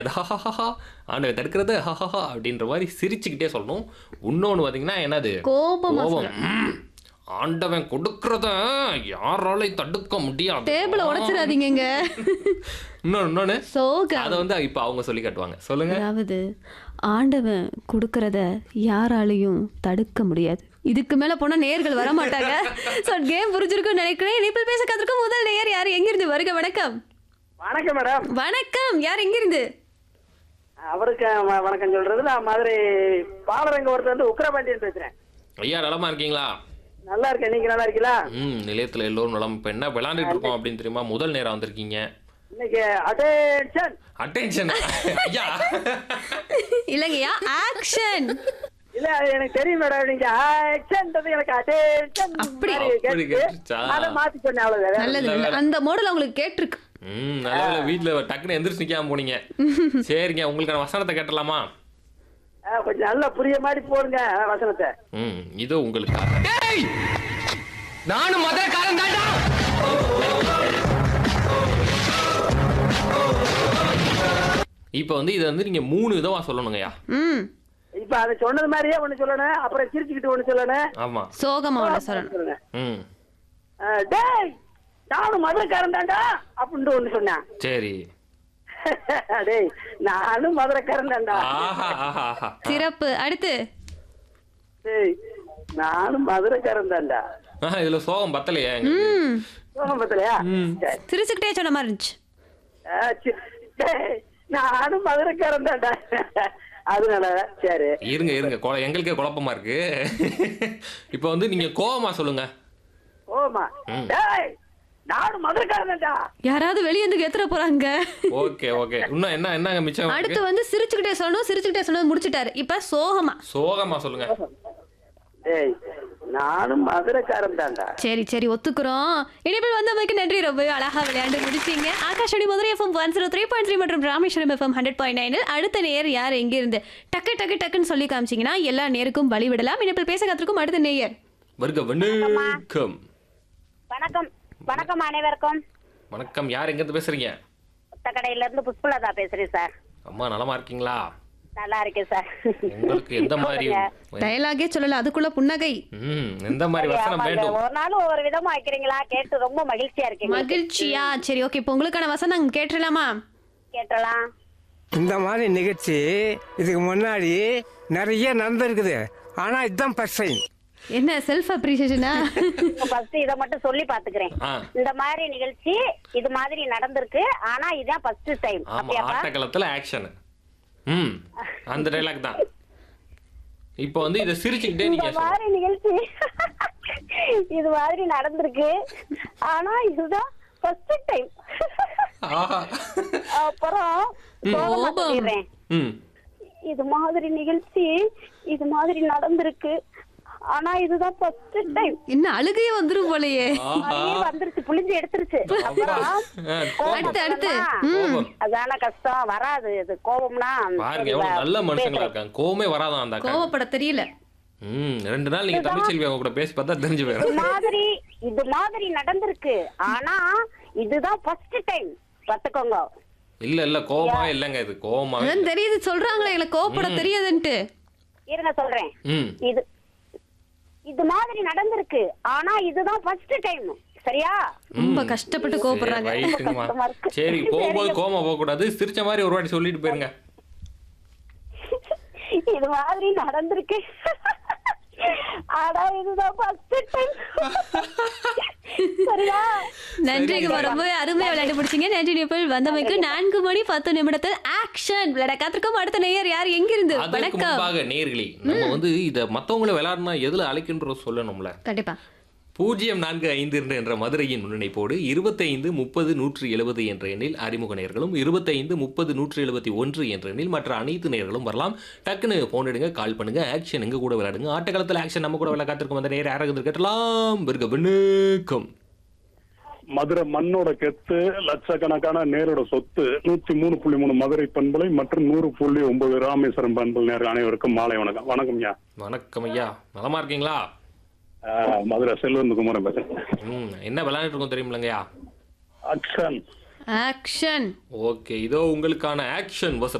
ஹஹஹஹா, ஆண்டவன் தடுக்கிறது ஹஹஹா அப்படின்ற மாதிரி சிரிச்சுக்கிட்டே சொல்லணும் இன்னொன்று பார்த்தீங்கன்னா என்னது கோபமா கோபம் ம். ஆண்டவன் கொடுக்கறத யாராலையும் தடுக்க முடியாது டேபிள உடைச்சிடாதீங்க இன்னொன்னு இன்னொன்னு சோகம் அதை வந்து இப்போ அவங்க சொல்லி காட்டுவாங்க சொல்லுங்க அதாவது ஆண்டவன் கொடுக்கறத யாராலையும் தடுக்க முடியாது இதுக்கு மேல போனா நேர்கள் வர மாட்டாங்க சோ கேம் புரிஞ்சிருக்கும்னு நினைக்கிறேன் இனிப்பில் பேச கத்திருக்கும் முதல் நேயர் யார் எங்கிருந்து வருக வணக்கம் வணக்கம் மேடம் வணக்கம் யார் எங்கிருந்து அவருக்கு வ- வணக்கம் சொல்றது நான் மதுரை பாலரங்க ஒருத்தர் வந்து உக்கரபாண்டியன் பேசுறேன் ஐயா நலமா இருக்கீங்களா நல்லா இருக்கேன் நீங்க நல்லா இருக்கீங்களா ம் நிலையத்தில் எல்லோரும் நலம் இப்போ என்ன விளையாண்டுட்டு இருக்கோம் அப்படின்னு தெரியுமா முதல் நேரம் வந்திருக்கீங்க இன்னைக்கு அட்டென்ஷன் அட்டென்ஷன் ஐயா இல்லைங்கய்யா ஆக்ஷன் இல்ல அது எனக்கு தெரியும் மேடம் நீங்க ஆக்ஷன்றது எனக்கு அட்டென்ஷன் அப்படி. அப்படி கேட்டுச்சா? அதை மாத்தி சொன்னேன் அவ்வளவுதான் நல்லது நல்லது. அந்த மாடல் உங்களுக்கு கேட்டிருக்கு ம் நல்ல வேளை வீட்டில் டக்குன்னு எந்திரிச்சு நிற்காம போனீங்க சரிங்க உங்களுக்கான வசனத்தை கேட்டலாமா ஆ, கொஞ்சம் நல்லா புரிய மாதிரி போடுங்க ஆ, வசனத்தை ம் இதோ உங்களுக்காக நானும் மதுரக்காரன் தாண்டா இப்போ வந்து இதை வந்து நீங்கள் மூணு விதமா சொல்லணுங்கய்யா ம் இப்ப அதை சொன்னது மாதிரியே ஒண்ணு சொல்லணும் அப்புறம் சிரிச்சுக்கிட்டு ஒண்ணு சொல்லணும் ஆமாம் சோகமா ஒண்ணு சொல்லணும் சொல்லுங்க ம் ஆ, டேய் நானும் மதுரைக்காரன் தாண்டா அப்படின்ட்டு ஒண்ணு சொன்னேன் சரி டேய் நானும் மதுரைக்காரன் தாண்டா ஆஹா ஆஹா ஆஹா சிறப்பு அடுத்து டேய் நானும் மதுரைக்காரன் தாண்டா ஆஹா இதில் சோகம் பத்தலையா எங்களுக்கு? ம் சோகம் பத்தலையா சரி. சிரிச்சுக்கிட்டே சொன்ன மாதிரி இருந்துச்சு ஆ, சி- டேய், நானும் மதுரைக்காரன் தாண்டா அதனால சரி இருங்க இருங்க கொ- எங்களுக்கே குழப்பமா இருக்கு இப்போ வந்து நீங்க கோவமா சொல்லுங்க ஓமா ம். டேய் நானும் மதுரைக்காரன் தாண்டா யாராவது வெளியே வந்து எத்துற போறாங்க ஓகே ஓகே இன்னும் என்ன என்னங்க மிச்சம் அடுத்து இருக்கு? வந்து சிரிச்சுக்கிட்டே சொல்லணும் சிரிச்சுக்கிட்டே சொன்னது முடிச்சிட்டாரு இப்ப சோகமா சோகமா சொல்லுங்க டேய் நானும் மதுரைக்காரன் தாண்டா சரி சரி ஒத்துக்கிறோம் இனிமேல் வந்தமைக்கு நன்றி ரொம்ப அழகா விளையாண்டு முடிச்சீங்க Akashvani Madurai FM one zero three point three மற்றும் ராமேஸ்வரம் எஃப்எம் ஹண்ட்ரட் பாயிண்ட் நைனில் அடுத்த நேர் யார் எங்க இருந்து டக்கு டக்கு டக்குன்னு சொல்லி காமிச்சீங்கன்னா எல்லா நேருக்கும் வழி விடலாம் இனிமேல் பேச கத்திருக்கும் அடுத்த நேயர் வருக வணக்கம் வணக்கம் வணக்கம் அனைவருக்கும் வணக்கம் யார் எங்க இருந்து பேசுறீங்க புத்தக்கடையில இருந்து புஷ்பலதா பேசுறேன் சார் அம்மா நலமா இருக்கீங்களா நல்லா இருக்கேன் சார் உங்களுக்கு எந்த மாதிரி டயலாகே சொல்லல அதுக்குள்ள புன்னகை ம் எந்த மாதிரி வசனம் ஆமாங்க. வேண்டும் ஒரு நாள் ஒவ்வொரு விதமா வைக்கிறீங்களா கேட்டு ரொம்ப மகிழ்ச்சியா இருக்கீங்க மகிழ்ச்சியா சரி ஓகே இப்போ உங்களுக்கான வசனம் கேட்டுடலாமா கேட்டலாம் இந்த மாதிரி நிகழ்ச்சி இதுக்கு முன்னாடி நிறைய நடந்திருக்குது ஆனா இதுதான் ஃபர்ஸ்ட் டைம் என்ன செல்ஃப் அப்ரிசியேஷனா ஃபர்ஸ்ட் இத மட்டும் சொல்லி பாத்துக்கிறேன் ஆ. இந்த மாதிரி நிகழ்ச்சி இது மாதிரி நடந்திருக்கு ஆனா இதான் ஃபர்ஸ்ட் டைம் ஆமா அப்படியாப்பா ஆட்டக்களத்துல ஆக்ஷன் ம் அந்த டைலாக் தான் இப்போ வந்து இதை சிரிச்சுக்கிட்டே இந்த நீங்க சொல்லணும் மாதிரி நிகழ்ச்சி இது மாதிரி நடந்திருக்கு ஆனா இதுதான் ஃபர்ஸ்ட் டைம் ஆஹா அப்புறம் சோகமா கோபம். சொல்லிடுறேன் ம் இது மாதிரி நிகழ்ச்சி இது மாதிரி நடந்திருக்கு ஆனா இதுதான் ஃபர்ஸ்ட் டைம் என்ன அழுகையே வந்துரும் போலயே ஆஹா அப்படியே வந்துருச்சு புளிஞ்சு எடுத்துருச்சு அப்புறம் ஆ, கோபம் அடுத்து, அடுத்து. சொன்னா, கோபம். அதான கஷ்டம் வராது இது கோபம்னா பாருங்க எவ்வளவு நல்ல மனுஷங்களா இருக்காங்க கோவமே வராதான் அந்த அக்கா கோவப்பட தெரியல ம் ரெண்டு நாள் நீங்க தமிழ்ச்செல்வி அவங்க கூட பேசி பார்த்தா தெரிஞ்சு இது போயிடும் மாதிரி இது மாதிரி நடந்திருக்கு ஆனா இதுதான் ஃபர்ஸ்ட் டைம் பாத்துக்கோங்க இல்ல இல்ல கோவமாவே இல்லைங்க இது கோவமாவே அதான் தெரியுது சொல்றாங்களே எனக்கு கோவப்பட தெரியாதுன்ட்டு இருங்க சொல்றேன் ம் இது இது மாதிரி நடந்திருக்கு ஆனா இதுதான் ஃபர்ஸ்ட் டைம் சரியா ரொம்ப கஷ்டப்பட்டு கோவப்படுறாங்க சரி, ரைட்டுங்கம்மா. கஷ்டமா இருக்கு. சரி போகும்போது கோவமா போக கூடாது சிரிச்ச மாதிரி ஒரு வாட்டி சொல்லிட்டு போயிருங்க இது மாதிரி நடந்திருக்கு ஆனா இதுதான் ஃபர்ஸ்ட் டைம் சரியா நன்றிங்க ரொம்ப அருமையா விளையாட்டு பிடிச்சிங்க நன்றி நிபிள் வந்தமைக்கு நான்கு மணி பத்து நிமிடத்தில் ஆக்ஷன் விளையாட காத்திருக்கோம் அடுத்த நேயர் யார் எங்கிருந்து அதற்கு வணக்கம் முன்பாக நேர்களே நம்ம வந்து இத மத்தவங்கள விளையாடணும் எதுல அழைக்கின்றோம் சொல்லணும்ல கண்டிப்பா பூஜ்ஜியம் நான்கு ஐந்து இரண்டு என்ற மதுரையின் முன்னிணைப்போடு இருபத்தைந்து முப்பது நூற்று எழுபது என்ற எண்ணில் அறிமுக நேர்களும் இருபத்தைந்து முப்பது நூற்று எழுபத்தி ஒன்று என்ற எண்ணில் மற்ற அனைத்து நேர்களும் வரலாம் டக்குன்னு போன் எடுங்க கால் பண்ணுங்க ஆக்ஷன் எங்க கூட விளையாடுங்க ஆட்டக்காலத்தில் ஆக்ஷன் நம்ம கூட விளையாட காத்திருக்கும் அந்த நேரம் யாராவது கேட்டலாம் பிறகு வணக்கம் மதுரை மண்ணோட கெத்து லட்சக்கணக்கான நேரோட சொத்து நூத்தி மூணு புள்ளி மூணு மதுரை பண்பலை மற்றும் நூறு புள்ளி ஒன்பது ராமேஸ்வரம் பண்பல் நேர் அனைவருக்கும் மாலை வணக்கம் வணக்கம் ஐயா வணக்கம் ஐயா நலமா இருக்கீங்களா ஆஹ், மதுரை செல்வந்து குமாரன் பேசுறேன் ம் என்ன விளையாண்டுட்டு இருக்கோம் தெரியுமில்லங்கய்யா அக்ஷன் ஆக்ஷன் ஓகே இதோ உங்களுக்கான ஆக்ஷன்